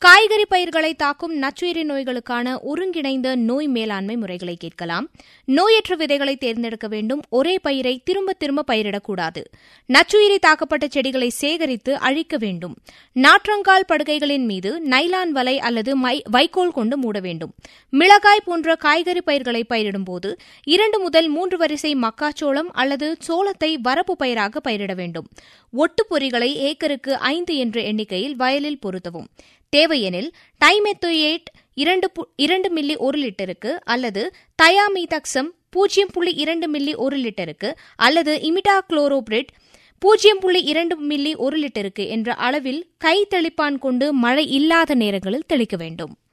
காய்கறி பயிர்களை தாக்கும் நச்சுயிரி நோய்களுக்கான ஒருங்கிணைந்த நோய் மேலாண்மை முறைகளை கேட்கலாம் நோயற்ற விதைகளை தேர்ந்தெடுக்க வேண்டும் ஒரே பயிரை திரும்ப திரும்ப பயிரிடக்கூடாது நச்சுயிரி தாக்கப்பட்ட செடிகளை சேகரித்து அழிக்க வேண்டும் நாற்றங்கால் படுகைகளின் மீது நைலான் வலை அல்லது வைக்கோல் கொண்டு மூட வேண்டும் மிளகாய் போன்ற காய்கறி பயிர்களை பயிரிடும்போது இரண்டு முதல் மூன்று வரிசை மக்காச்சோளம் அல்லது சோளத்தை வரப்பு பயிராக பயிரிட வேண்டும் ஒட்டுப்பொறிகளை ஏக்கருக்கு ஐந்து என்ற எண்ணிக்கையில் வயலில் பொருத்தவும் தேவையெனில் டைமெத்தோயேட் இரண்டு இரண்டு மில்லி ஒரு லிட்டருக்கு அல்லது தயாமீதக்சம் பூஜ்ஜியம் புள்ளி இரண்டு மில்லி ஒரு லிட்டருக்கு அல்லது இமிடா குளோரோபிரிட் பூஜ்ஜியம் புள்ளி இரண்டு மில்லி ஒரு லிட்டருக்கு என்ற அளவில் கை தெளிப்பான் கொண்டு மழை இல்லாத நேரங்களில் தெளிக்க வேண்டும்